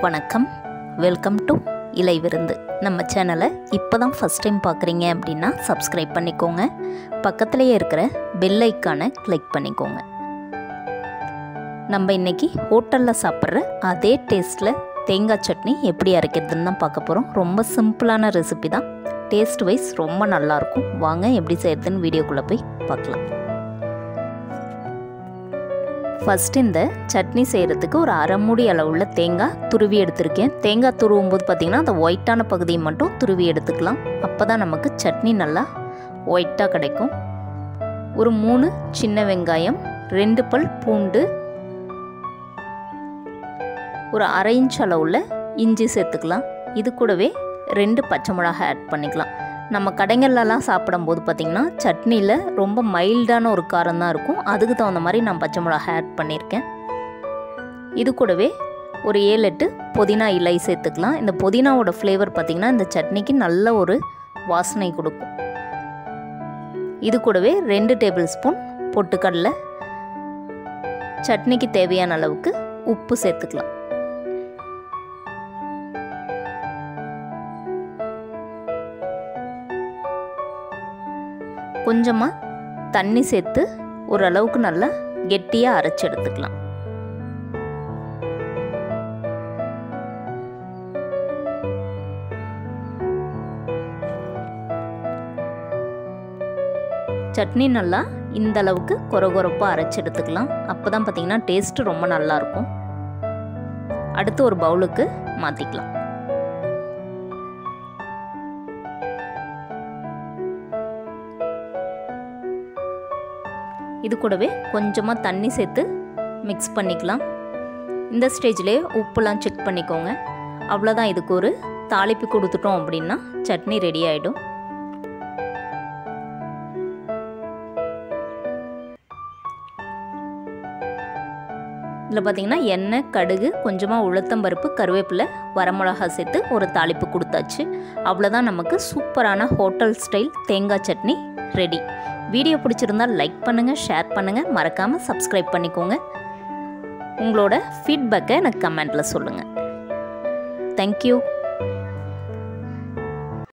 வணக்கம் welcome to இலை விருந்து நம்ம சேனலை இப்போ தான் ஃபஸ்ட் டைம் பார்க்குறீங்க அப்படின்னா சப்ஸ்கிரைப் பண்ணிக்கோங்க பக்கத்துலேயே இருக்கிற பெல் ஐக்கானை கிளிக் பண்ணிக்கோங்க நம்ம இன்றைக்கி ஹோட்டலில் சாப்பிட்ற அதே டேஸ்ட்டில் தேங்காய் சட்னி எப்படி அரைக்கிறதுன்னு தான் பார்க்க போகிறோம் ரொம்ப சிம்பிளான ரெசிபி தான் டேஸ்ட் வைஸ் ரொம்ப நல்லாயிருக்கும் வாங்க எப்படி செய்யறதுன்னு வீடியோக்குள்ளே போய் பார்க்கலாம் ஃபஸ்ட்டு இந்த சட்னி செய்கிறதுக்கு ஒரு அரை மூடி அளவுள்ள தேங்காய் துருவி எடுத்திருக்கேன் தேங்காய் துருவும் போது பார்த்திங்கன்னா அந்த ஒயிட்டான பகுதியை மட்டும் துருவி எடுத்துக்கலாம் அப்போ தான் நமக்கு சட்னி நல்லா ஒயிட்டாக கிடைக்கும் ஒரு மூணு சின்ன வெங்காயம் ரெண்டு பல் பூண்டு ஒரு அரை இன்ச் அளவுள்ள இஞ்சி சேர்த்துக்கலாம் இது கூடவே ரெண்டு பச்சை மிளகாய் ஆட் பண்ணிக்கலாம் நம்ம கடைங்கள்லலாம் சாப்பிடும்போது பார்த்திங்கன்னா சட்னியில் ரொம்ப மைல்டான ஒரு காரம் தான் இருக்கும் அதுக்கு தகுந்த மாதிரி நான் பச்சை மிளகாய் ஆட் பண்ணியிருக்கேன் இது கூடவே ஒரு ஏழு எட்டு புதினா இலை சேர்த்துக்கலாம் இந்த புதினாவோட ஃப்ளேவர் பார்த்திங்கன்னா இந்த சட்னிக்கு நல்ல ஒரு வாசனை கொடுக்கும் இது கூடவே ரெண்டு டேபிள் ஸ்பூன் பொட்டுக்கடலை சட்னிக்கு தேவையான அளவுக்கு உப்பு சேர்த்துக்கலாம் கொஞ்சமாக தண்ணி சேர்த்து ஓரளவுக்கு நல்லா கெட்டியாக அரைச்சி எடுத்துக்கலாம் சட்னி நல்லா இந்த அளவுக்கு கொர கொரப்பாக அரைச்சி எடுத்துக்கலாம் அப்போ தான் பார்த்திங்கன்னா டேஸ்ட்டு ரொம்ப நல்லாயிருக்கும் அடுத்து ஒரு பவுலுக்கு மாற்றிக்கலாம் இது கூடவே கொஞ்சமாக தண்ணி சேர்த்து மிக்ஸ் பண்ணிக்கலாம் இந்த ஸ்டேஜ்லேயே உப்புலாம் செக் பண்ணிக்கோங்க அவ்வளோதான் இதுக்கு ஒரு தாளிப்பு கொடுத்துட்டோம் அப்படின்னா சட்னி ரெடி ஆகிடும் இதில் பார்த்திங்கன்னா எண்ணெய் கடுகு கொஞ்சமாக உளுத்தம்பருப்பு கருவேப்பிலை வரமிளகா சேர்த்து ஒரு தாளிப்பு கொடுத்தாச்சு அவ்வளோதான் நமக்கு சூப்பரான ஹோட்டல் ஸ்டைல் தேங்காய் சட்னி ரெடி வீடியோ பிடிச்சிருந்தால் லைக் பண்ணுங்கள் ஷேர் பண்ணுங்கள் மறக்காமல் சப்ஸ்கிரைப் பண்ணிக்கோங்க உங்களோட ஃபீட்பேக்கை எனக்கு கமெண்ட்டில் சொல்லுங்கள் தேங்க்யூ